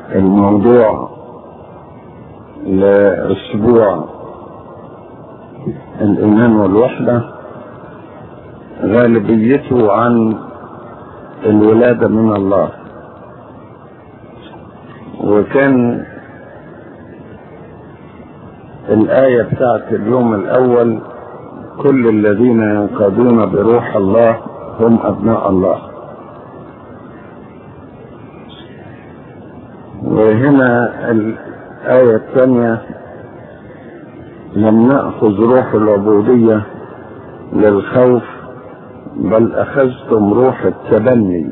الموضوع لأسبوع الإيمان والوحدة غالبيته عن الولادة من الله وكان الآية بتاعت اليوم الأول كل الذين ينقادون بروح الله هم أبناء الله وهنا الآية الثانية لم نأخذ روح العبودية للخوف بل أخذتم روح التبني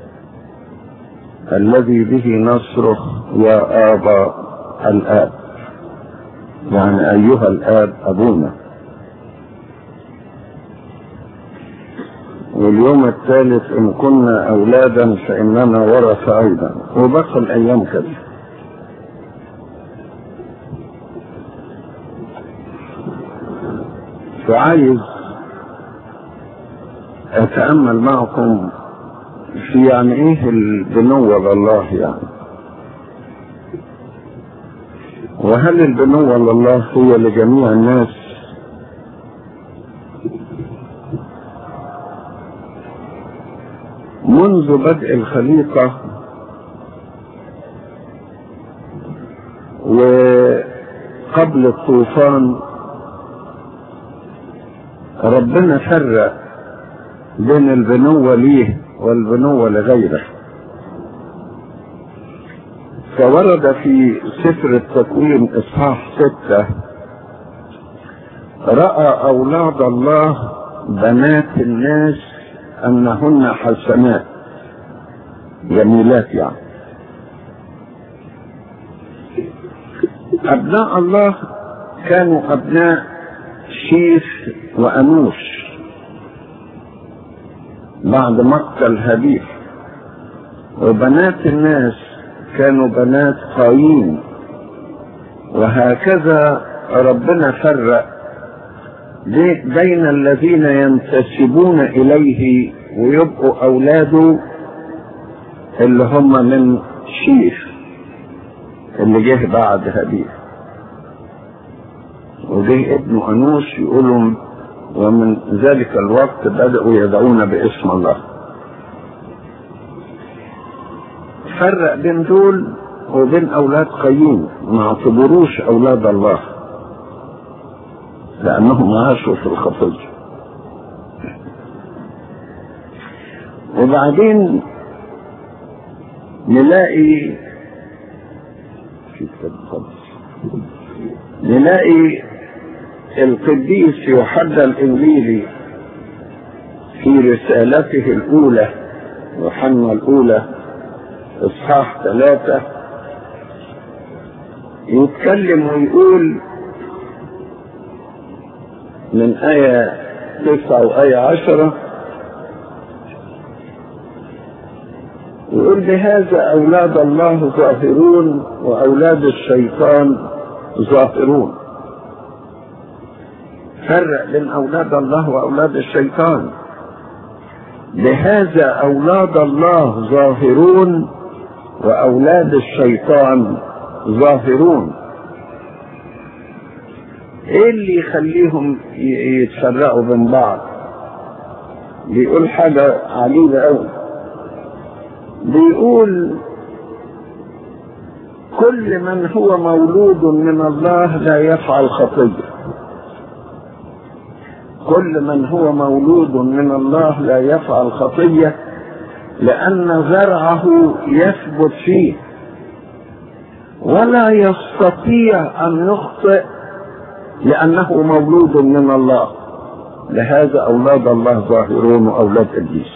الذي به نصرخ يا آبا الآب يعني أيها الآب أبونا واليوم الثالث إن كنا أولادا فإننا ورث أيضا وبقى الأيام كده فعايز أتأمل معكم في يعني إيه البنوة لله يعني وهل البنوة لله هي لجميع الناس منذ بدء الخليقة وقبل الطوفان ربنا فرق بين البنوة ليه والبنوة لغيره فورد في سفر التكوين اصحاح ستة رأى أولاد الله بنات الناس أنهن حسنات جميلات يعني أبناء الله كانوا أبناء شيث وأنوش بعد مقتل هابيل وبنات الناس كانوا بنات قايين وهكذا ربنا فرق بين الذين ينتسبون اليه ويبقوا اولاده اللي هم من شيخ اللي جه بعد هابيل وجه ابنه انوش يقولوا ومن ذلك الوقت بدأوا يدعون باسم الله فرق بين دول وبين اولاد قايين ما اعتبروش اولاد الله لانهم عاشوا في الخطيه وبعدين نلاقي في كتاب نلاقي القديس يوحنا الانجيلي في رسالته الاولى يوحنا الاولى اصحاح ثلاثة يتكلم ويقول من آية تسعة وآية عشرة يقول بهذا أولاد الله ظاهرون وأولاد الشيطان ظاهرون فرق بين أولاد الله وأولاد الشيطان بهذا أولاد الله ظاهرون وأولاد الشيطان ظاهرون ايه اللي يخليهم يتفرقوا بين بعض بيقول حاجة عجيبة أوي بيقول كل من هو مولود من الله لا يفعل خطية كل من هو مولود من الله لا يفعل خطية لأن زرعه يثبت فيه ولا يستطيع أن يخطئ لأنه مولود من الله لهذا أولاد الله ظاهرون وأولاد إبليس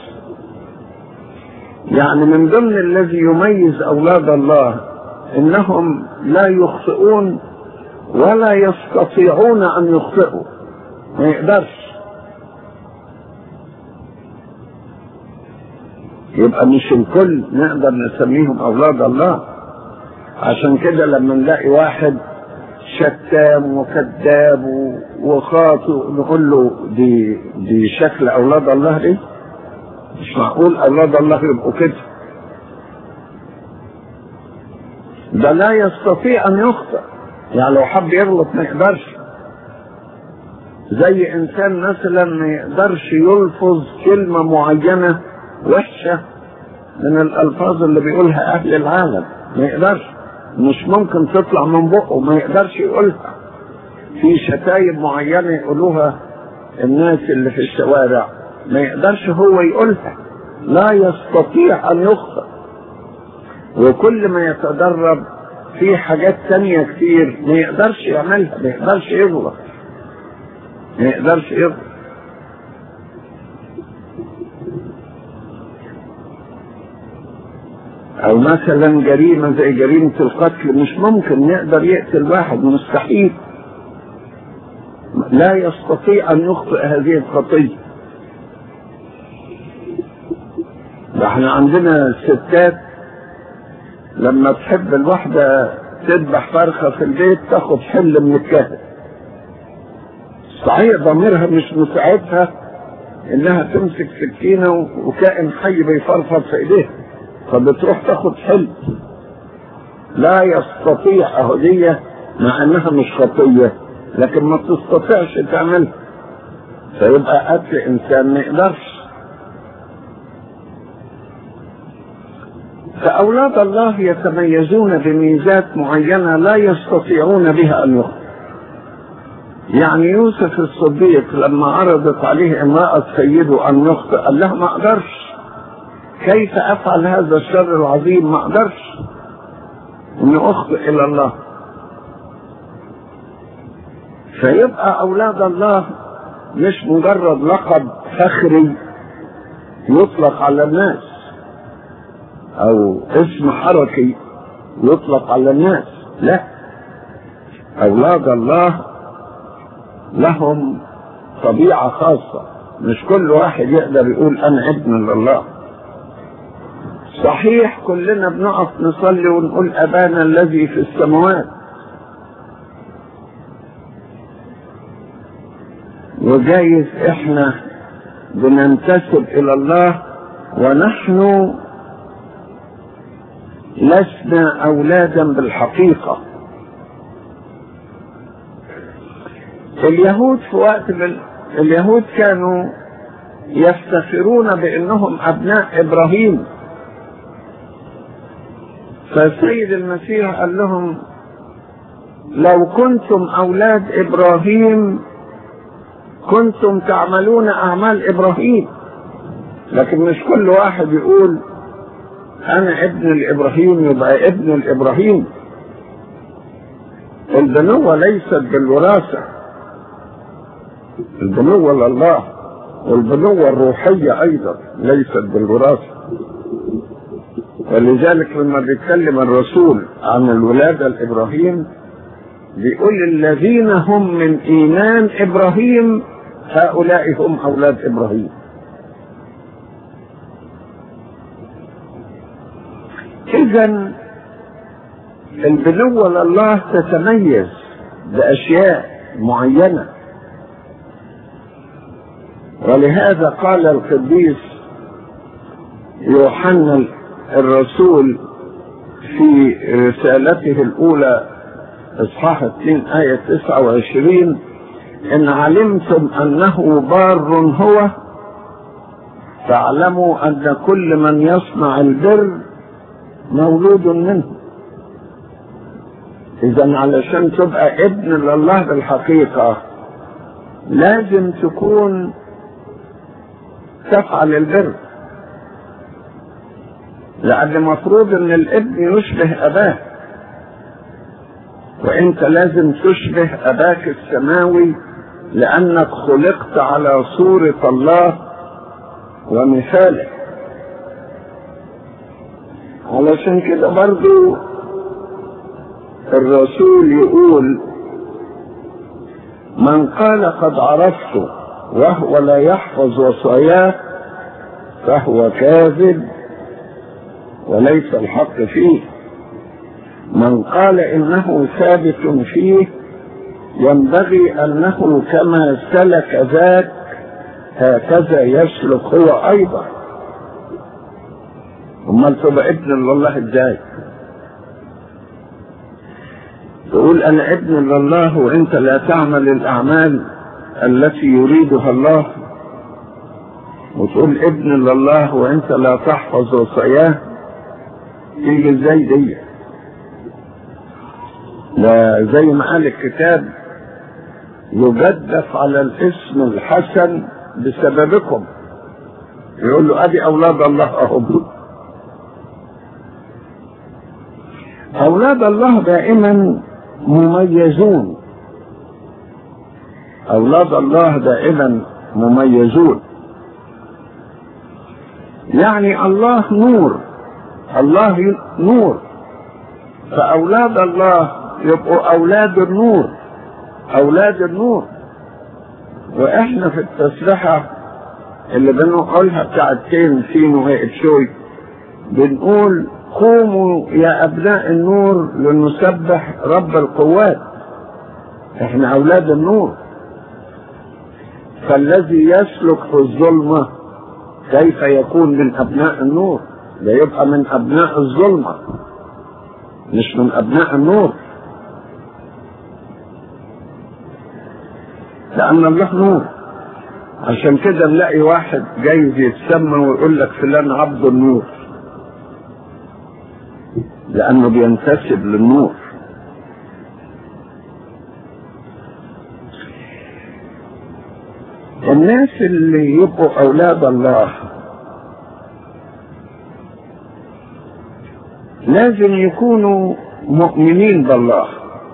يعني من ضمن الذي يميز أولاد الله إنهم لا يخطئون ولا يستطيعون أن يخطئوا ما يقدرش يبقى مش الكل نقدر نسميهم أولاد الله عشان كده لما نلاقي واحد شتام وكذاب وخاطئ نقول له دي دي شكل اولاد الله دي مش معقول اولاد الله يبقوا كده ده لا يستطيع ان يخطئ يعني لو حب يغلط ما يقدرش زي انسان مثلا ما يقدرش يلفظ كلمه معينه وحشه من الالفاظ اللي بيقولها اهل العالم ما يقدرش مش ممكن تطلع من بقه ما يقدرش يقولها في شتايم معينه يقولوها الناس اللي في الشوارع ما يقدرش هو يقولها لا يستطيع ان يخطئ وكل ما يتدرب في حاجات تانية كتير ما يقدرش يعملها ما يقدرش يغلط ما يقدرش يغلط او مثلا جريمة زي جريمة القتل مش ممكن يقدر يقتل واحد مستحيل لا يستطيع ان يخطئ هذه الخطية ده احنا عندنا ستات لما تحب الواحدة تذبح فرخة في البيت تاخد حل من الكهف صحيح ضميرها مش مساعدها انها تمسك سكينة وكائن حي بيفرفر في ايديها فبتروح تاخد حل لا يستطيع اهدية مع انها مش خطية لكن ما تستطيعش تعملها فيبقى قتل انسان ما يقدرش فأولاد الله يتميزون بميزات معينة لا يستطيعون بها أن يخطئوا يعني يوسف الصديق لما عرضت عليه امرأة سيده أن يخطئ قال لها ما أقدرش كيف أفعل هذا الشر العظيم ما أقدرش أن أخطئ إلى الله فيبقى أولاد الله مش مجرد لقب فخري يطلق على الناس او اسم حركي يطلق على الناس لا اولاد الله لهم طبيعة خاصة مش كل واحد يقدر يقول انا ابن لله صحيح كلنا بنقف نصلي ونقول ابانا الذي في السماوات وجايز احنا بننتسب الى الله ونحن لسنا اولادا بالحقيقه اليهود في وقت من اليهود كانوا يفتخرون بانهم ابناء ابراهيم فالسيد المسيح قال لهم لو كنتم اولاد ابراهيم كنتم تعملون اعمال ابراهيم لكن مش كل واحد يقول انا ابن لابراهيم يبقى ابن لابراهيم البنوة ليست بالوراثة البنوة لله والبنوة الروحية ايضا ليست بالوراثة ولذلك لما بيتكلم الرسول عن الولادة لابراهيم بيقول الذين هم من ايمان ابراهيم هؤلاء هم اولاد ابراهيم اذا البنوة لله تتميز باشياء معينة ولهذا قال القديس يوحنا الرسول في رسالته الاولى اصحاح 2 آية 29 إن علمتم أنه بار هو فاعلموا أن كل من يصنع البر مولود منه إذا علشان تبقى ابن لله بالحقيقة لازم تكون تفعل البر لأن المفروض إن الابن يشبه أباه وانت لازم تشبه اباك السماوي لانك خلقت على صورة الله ومثاله علشان كده برضو الرسول يقول من قال قد عرفته وهو لا يحفظ وصاياه فهو كاذب وليس الحق فيه من قال انه ثابت فيه ينبغي انه كما سلك ذاك هكذا يسلك هو ايضا امال تبقى ابن لله ازاي تقول انا ابن لله وانت لا تعمل الاعمال التي يريدها الله وتقول ابن لله وانت لا تحفظ وصاياه تيجي ازاي دي لا زي ما قال الكتاب يجدف على الاسم الحسن بسببكم يقول له ادي اولاد الله اهو اولاد الله دائما مميزون اولاد الله دائما مميزون يعني الله نور الله نور فاولاد الله يبقوا اولاد النور اولاد النور واحنا في التسبحه اللي بنقولها بتاعت كين سين وهيئة شوي بنقول قوموا يا ابناء النور لنسبح رب القوات احنا اولاد النور فالذي يسلك في الظلمه كيف يكون من ابناء النور ده يبقى من ابناء الظلمه مش من ابناء النور لان الله نور عشان كده نلاقي واحد جايز يتسمى ويقول لك فلان عبد النور لانه بينتسب للنور الناس اللي يبقوا اولاد الله لازم يكونوا مؤمنين بالله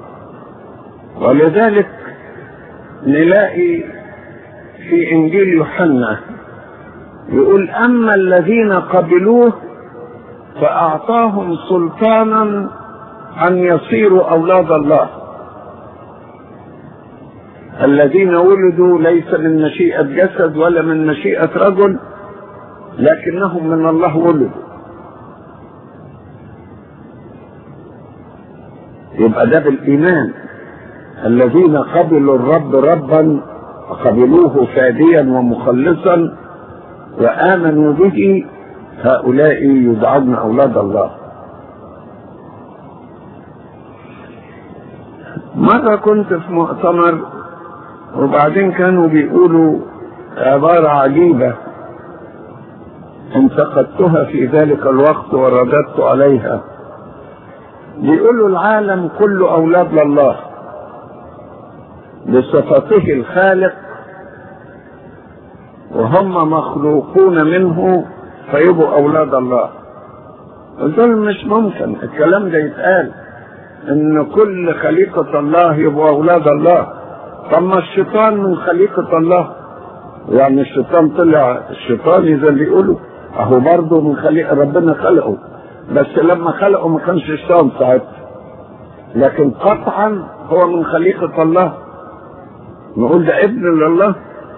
ولذلك نلاقي في انجيل يوحنا يقول اما الذين قبلوه فاعطاهم سلطانا ان يصيروا اولاد الله الذين ولدوا ليس من مشيئة جسد ولا من مشيئة رجل لكنهم من الله ولدوا يبقى ده بالإيمان الذين قبلوا الرب ربا وقبلوه فاديا ومخلصا وآمنوا به هؤلاء يدعون أولاد الله مرة كنت في مؤتمر وبعدين كانوا بيقولوا عبارة عجيبة انتقدتها في ذلك الوقت ورددت عليها بيقولوا العالم كله أولاد لله بصفته الخالق وهم مخلوقون منه فيبقوا أولاد الله دول مش ممكن الكلام ده يتقال ان كل خليقة الله يبقوا أولاد الله طب ما الشيطان من خليقة الله يعني الشيطان طلع الشيطان زي اللي يقولوا اهو برضه من خليقة ربنا خلقه بس لما خلقه ما كانش شيطان ساعتها لكن قطعا هو من خليقة الله نقول ده ابن لله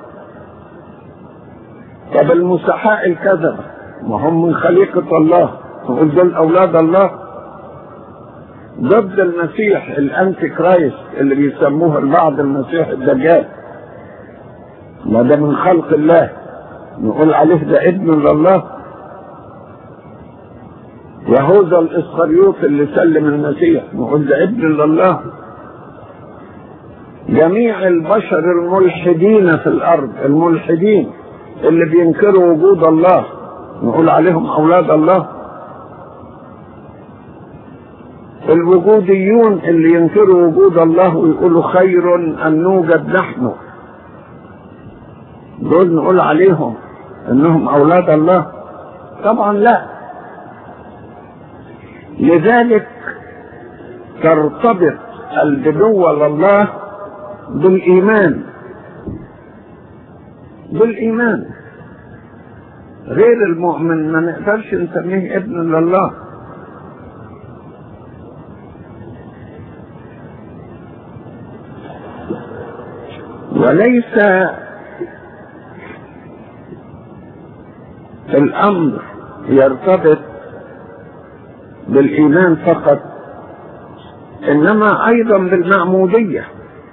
طب المسحاء الكذبة ما هم من خليقة الله نقول دول أولاد الله ضد المسيح الانتي كرايست اللي بيسموه البعض المسيح الدجال ما ده من خلق الله نقول عليه ده ابن لله يهوذا الاسخريوط اللي سلم المسيح نقول ده ابن لله جميع البشر الملحدين في الارض الملحدين اللي بينكروا وجود الله نقول عليهم اولاد الله الوجوديون اللي ينكروا وجود الله ويقولوا خير ان نوجد نحن دول نقول عليهم انهم اولاد الله طبعا لا لذلك ترتبط البنوة لله بالايمان بالايمان غير المؤمن ما نقدرش نسميه ابن لله وليس الامر يرتبط بالايمان فقط انما ايضا بالمعموديه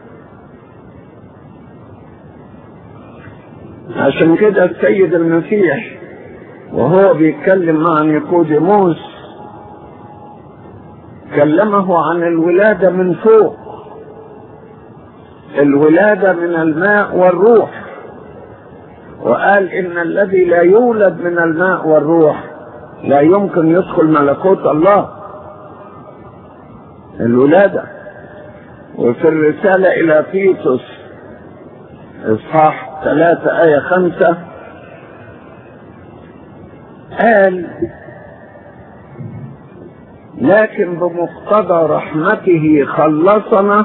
عشان كده السيد المسيح وهو بيتكلم مع نيقوديموس كلمه عن الولادة من فوق الولادة من الماء والروح وقال إن الذي لا يولد من الماء والروح لا يمكن يدخل ملكوت الله الولادة وفي الرسالة إلى تيتوس إصحاح ثلاثة آية خمسة قال لكن بمقتضى رحمته خلصنا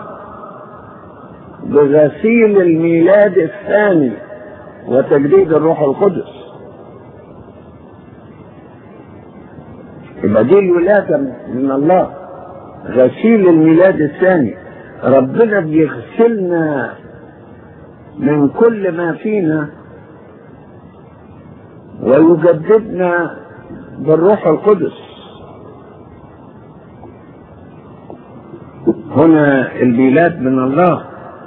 بغسيل الميلاد الثاني وتجديد الروح القدس يبقى دي الولادة من الله غسيل الميلاد الثاني ربنا بيغسلنا من كل ما فينا ويجددنا بالروح القدس هنا الميلاد من الله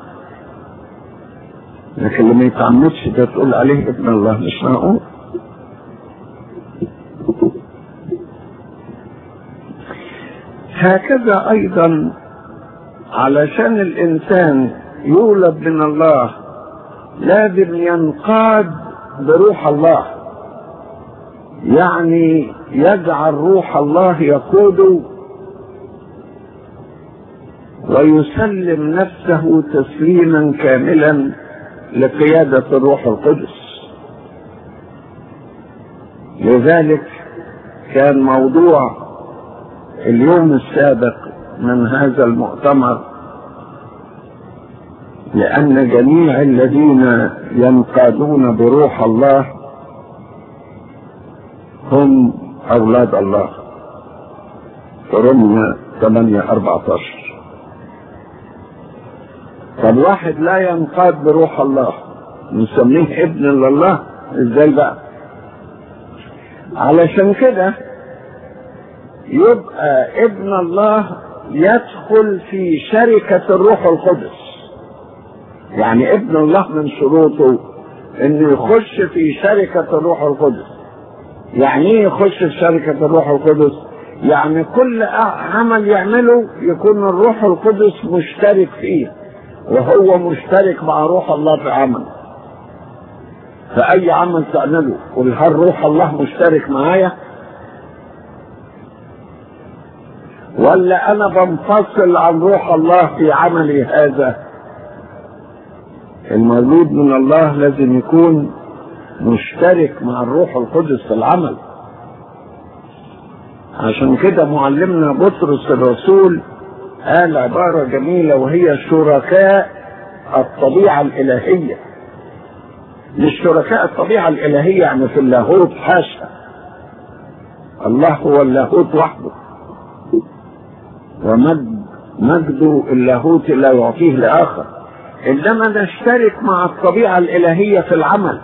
لكن اللي ما يتعمدش ده تقول عليه ابن الله مش معقول هكذا ايضا علشان الانسان يولد من الله لازم ينقاد بروح الله يعني يجعل روح الله يقوده ويسلم نفسه تسليما كاملا لقيادة الروح القدس لذلك كان موضوع اليوم السابق من هذا المؤتمر لأن جميع الذين ينقادون بروح الله هم أولاد الله رمية 8 14 طب واحد لا ينقاد بروح الله نسميه ابن لله ازاي بقى علشان كده يبقى ابن الله يدخل في شركة الروح القدس يعني ابن الله من شروطه انه يخش في شركة الروح القدس يعني ايه يخش في شركة الروح القدس يعني كل عمل يعمله يكون الروح القدس مشترك فيه وهو مشترك مع روح الله في عمل فأي عمل تعمله قل هل روح الله مشترك معايا ولا أنا بنفصل عن روح الله في عملي هذا المولود من الله لازم يكون مشترك مع الروح القدس في العمل عشان كده معلمنا بطرس الرسول قال عبارة جميلة وهي شركاء الطبيعة الإلهية مش شركاء الطبيعة الإلهية يعني في اللاهوت حاشا الله هو اللاهوت وحده ومجد مجد اللاهوت لا يعطيه لآخر إنما نشترك مع الطبيعة الإلهية في العمل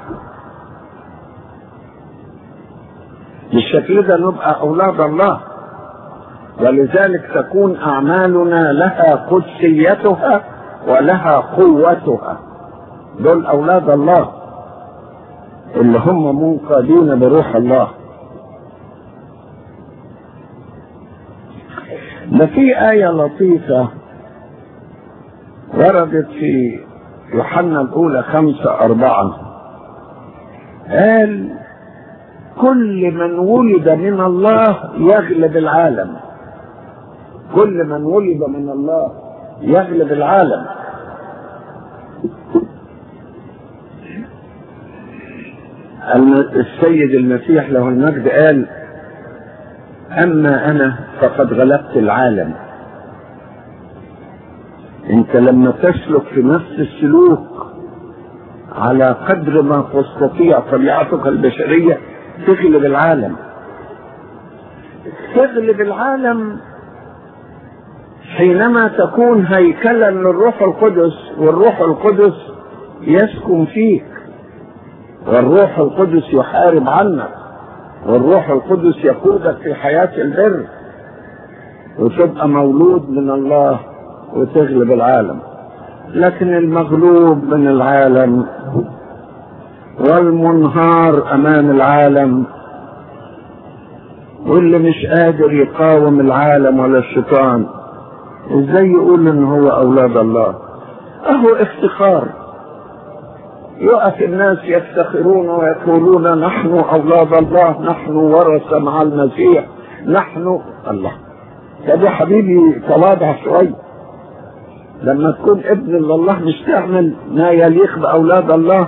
بالشكل ده نبقى أولاد الله ولذلك تكون أعمالنا لها قدسيتها ولها قوتها دول أولاد الله اللي هم منقادين بروح الله ده في آية لطيفة وردت في يوحنا الأولى خمسة أربعة قال كل من ولد من الله يغلب العالم كل من ولد من الله يغلب العالم السيد المسيح له المجد قال اما انا فقد غلبت العالم انت لما تسلك في نفس السلوك على قدر ما تستطيع طبيعتك البشريه تغلب العالم تغلب العالم حينما تكون هيكلا للروح القدس والروح القدس يسكن فيك والروح القدس يحارب عنك والروح القدس يقودك في حياة البر وتبقى مولود من الله وتغلب العالم لكن المغلوب من العالم والمنهار امام العالم واللي مش قادر يقاوم العالم ولا الشيطان ازاي يقول ان هو اولاد الله اهو افتخار يقف الناس يفتخرون ويقولون نحن اولاد الله نحن ورثه مع المسيح نحن الله طب يا حبيبي تواضع شويه لما تكون ابن لله مش تعمل ما يليق باولاد الله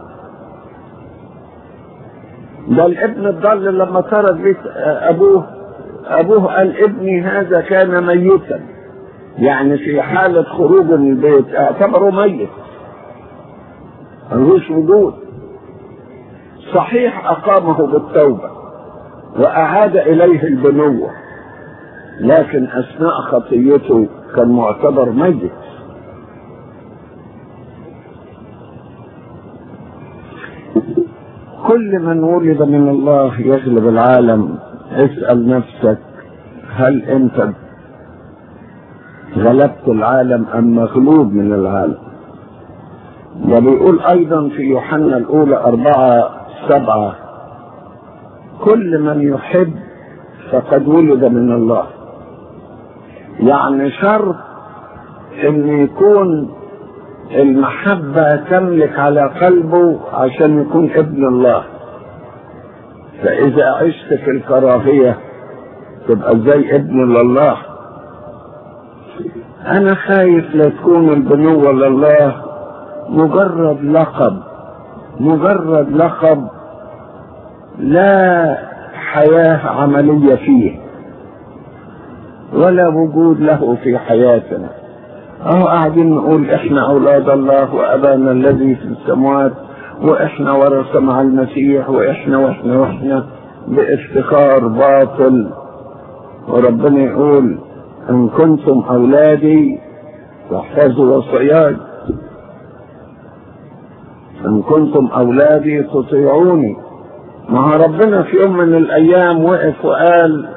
ده الابن الضال لما ترك بيت ابوه ابوه قال ابني هذا كان ميتا يعني في حالة خروج من البيت اعتبره ميت ملوش وجود صحيح اقامه بالتوبة واعاد اليه البنوة لكن اثناء خطيته كان معتبر ميت كل من ولد من الله يغلب العالم اسأل نفسك هل انت غلبت العالم ام مغلوب من العالم وبيقول ايضا في يوحنا الاولى اربعة سبعة كل من يحب فقد ولد من الله يعني شرط ان يكون المحبة تملك على قلبه عشان يكون ابن الله فإذا عشت في الكراهية تبقى زي ابن لله أنا خايف لا تكون البنوة لله مجرد لقب مجرد لقب لا حياة عملية فيه ولا وجود له في حياتنا اهو قاعدين نقول احنا اولاد الله وابانا الذي في السماوات واحنا ورثة مع المسيح واحنا واحنا واحنا بافتخار باطل وربنا يقول ان كنتم اولادي فاحفظوا وصياي ان كنتم اولادي تطيعوني ما ربنا في يوم من الايام وقف وقال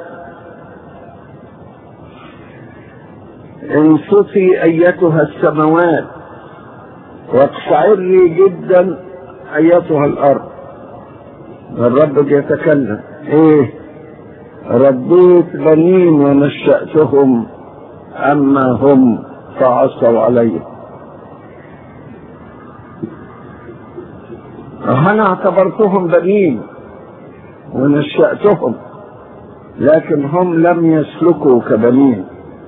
انصتي ايتها السماوات واقشعري جدا ايتها الارض الرب بيتكلم ايه رديت بنين ونشأتهم اما هم فعصوا علي انا اعتبرتهم بنين ونشأتهم لكن هم لم يسلكوا كبنين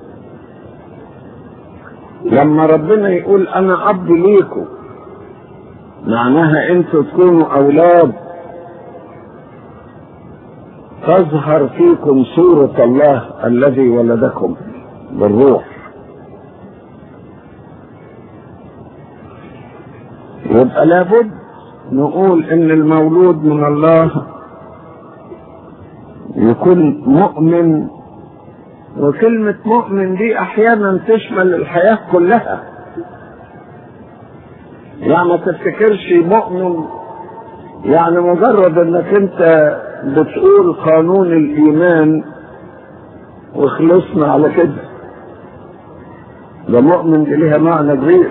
لما ربنا يقول انا اب ليكم معناها انتوا تكونوا اولاد تظهر فيكم صورة الله الذي ولدكم بالروح يبقى لابد نقول ان المولود من الله يكون مؤمن وكلمة مؤمن دي أحيانا تشمل الحياة كلها يعني ما تفتكرش مؤمن يعني مجرد انك انت بتقول قانون الايمان وخلصنا على كده ده مؤمن دي ليها معنى كبير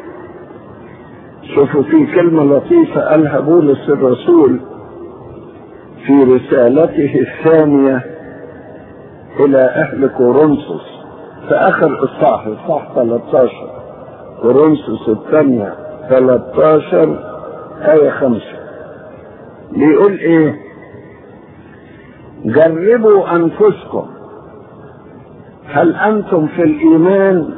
شوفوا في كلمة لطيفة قالها بولس الرسول في رسالته الثانية إلى أهل كورنثوس في آخر إصحاح إصحاح 13 كورنثوس الثانية 13 آية 5 بيقول إيه؟ جربوا أنفسكم هل أنتم في الإيمان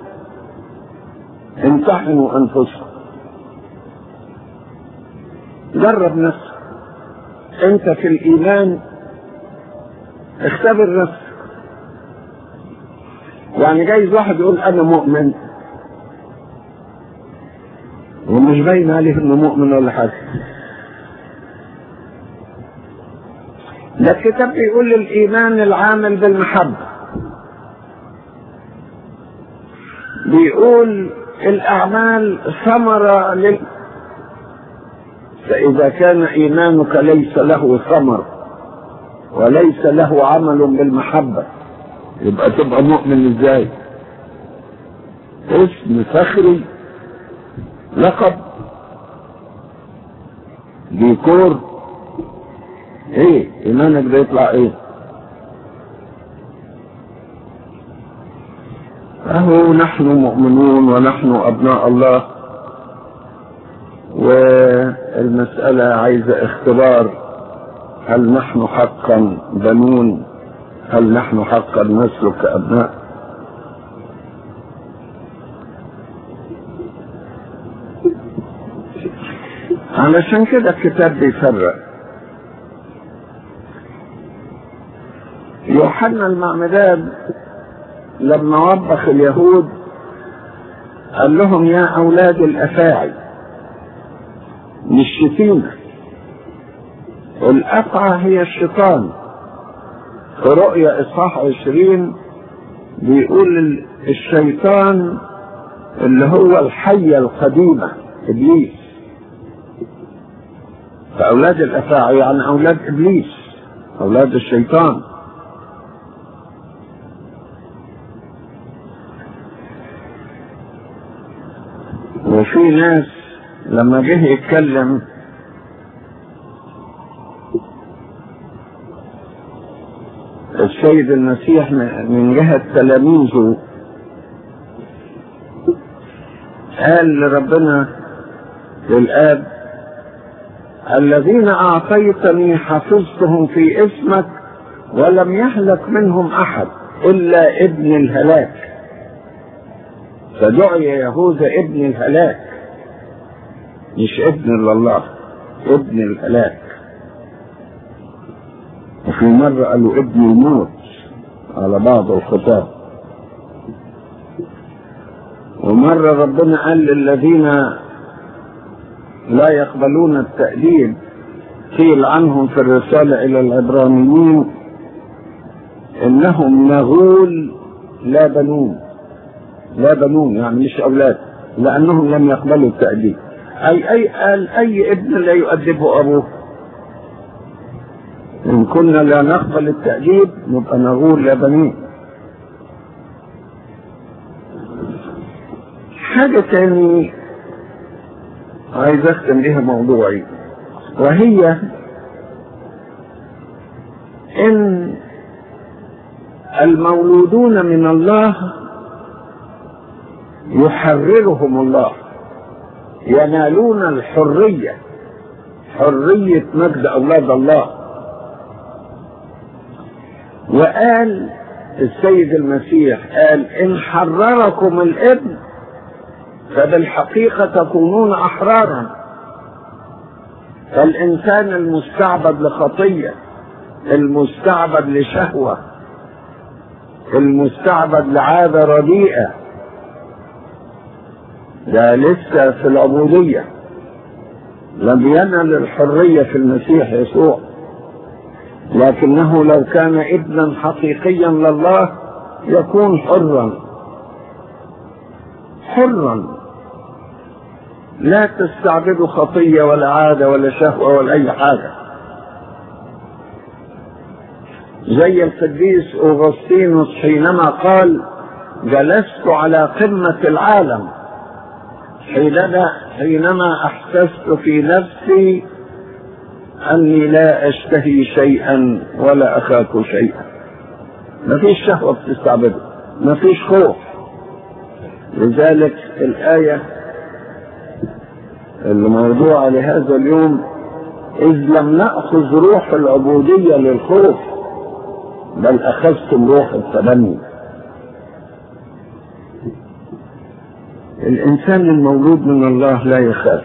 امتحنوا أنفسكم جرب نفسك أنت في الإيمان اختبر نفسك يعني جايز واحد يقول انا مؤمن ومش باين عليه انه مؤمن ولا حاجه ده الكتاب بيقول الايمان العامل بالمحبه بيقول الاعمال ثمره لل فاذا كان ايمانك ليس له ثمر وليس له عمل بالمحبة يبقى تبقى مؤمن ازاي اسم فخري لقب ديكور ايه ايمانك ده يطلع ايه أهو نحن مؤمنون ونحن أبناء الله والمسألة عايزة اختبار هل نحن حقا بنون هل نحن حقا نسلك كأبناء علشان كده الكتاب بيفرق يوحنا المعمدان لما وبخ اليهود قال لهم يا أولاد الأفاعي مش شتيمة الأفعى هي الشيطان في رؤيا إصحاح عشرين بيقول الشيطان اللي هو الحية القديمة إبليس فأولاد الأفاعي يعني أولاد إبليس أولاد الشيطان وفي ناس لما جه يتكلم السيد المسيح من جهة تلاميذه قال لربنا للآب الذين أعطيتني حفظتهم في اسمك ولم يهلك منهم أحد إلا ابن الهلاك فدعي يهوذا ابن الهلاك مش ابن الله ابن الهلاك وفي مرة قالوا ابن الموت على بعض الخطاب ومرة ربنا قال للذين لا يقبلون التأديب قيل عنهم في الرسالة إلى العبرانيين إنهم نغول لا بنون لا بنون يعني مش أولاد لأنهم لم يقبلوا التأديب أي أي قال أي ابن لا يؤدبه أبوه إن كنا لا نقبل التأديب نبقى نغول لا بنين حاجة تاني عايز أختم بها موضوعي وهي إن المولودون من الله يحررهم الله ينالون الحرية حرية مجد أولاد الله وقال السيد المسيح قال إن حرركم الابن فبالحقيقة تكونون أحرارا فالإنسان المستعبد لخطية المستعبد لشهوة المستعبد لعادة رديئة ده لسه في العبودية لم ينل الحرية في المسيح يسوع لكنه لو كان ابنا حقيقيا لله يكون حرا حرا لا تستعبدوا خطية ولا عادة ولا شهوة ولا أي حاجة زي القديس أوغسطينوس حينما قال جلست على قمة العالم حينما حينما أحسست في نفسي أني لا أشتهي شيئا ولا أخاف شيئا ما فيش شهوة بتستعبده ما فيش خوف لذلك الآية الموضوعة لهذا اليوم إذ لم نأخذ روح العبودية للخوف بل أخذتم روح التبني الإنسان المولود من الله لا يخاف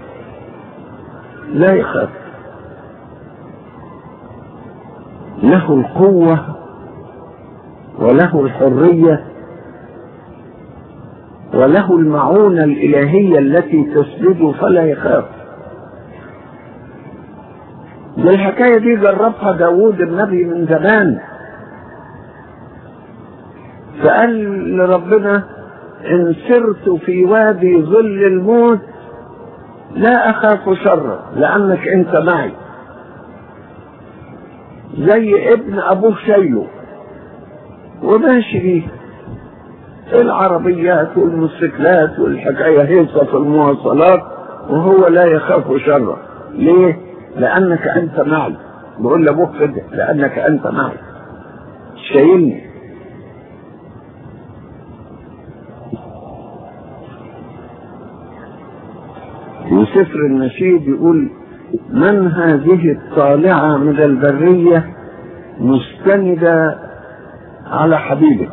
لا يخاف له القوة وله الحرية وله المعونة الإلهية التي تسجده فلا يخاف دي الحكاية دي جربها داوود النبي من زمان فقال لربنا إن سرت في وادي ظل الموت لا أخاف شرا لأنك أنت معي زي ابن أبوه شايله وماشي بيه العربيات والموتوسيكلات والحكاية هيصة في المواصلات وهو لا يخاف شرا ليه؟ لأنك أنت معي بقول لأبوك كده لأنك أنت معي شايلني في سفر النشيد يقول من هذه الطالعة من البرية مستندة على حبيبه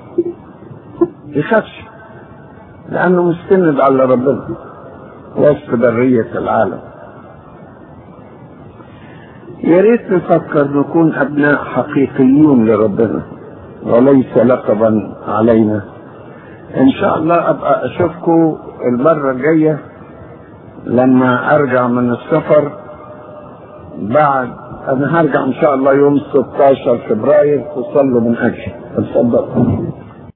يخافش لأنه مستند على ربنا وسط برية العالم يا ريت نفكر نكون أبناء حقيقيين لربنا وليس لقبا علينا إن شاء الله أبقى أشوفكم المرة الجاية لما أرجع من السفر بعد أنا هرجع إن شاء الله يوم 16 فبراير تصلوا من أجل اتفضل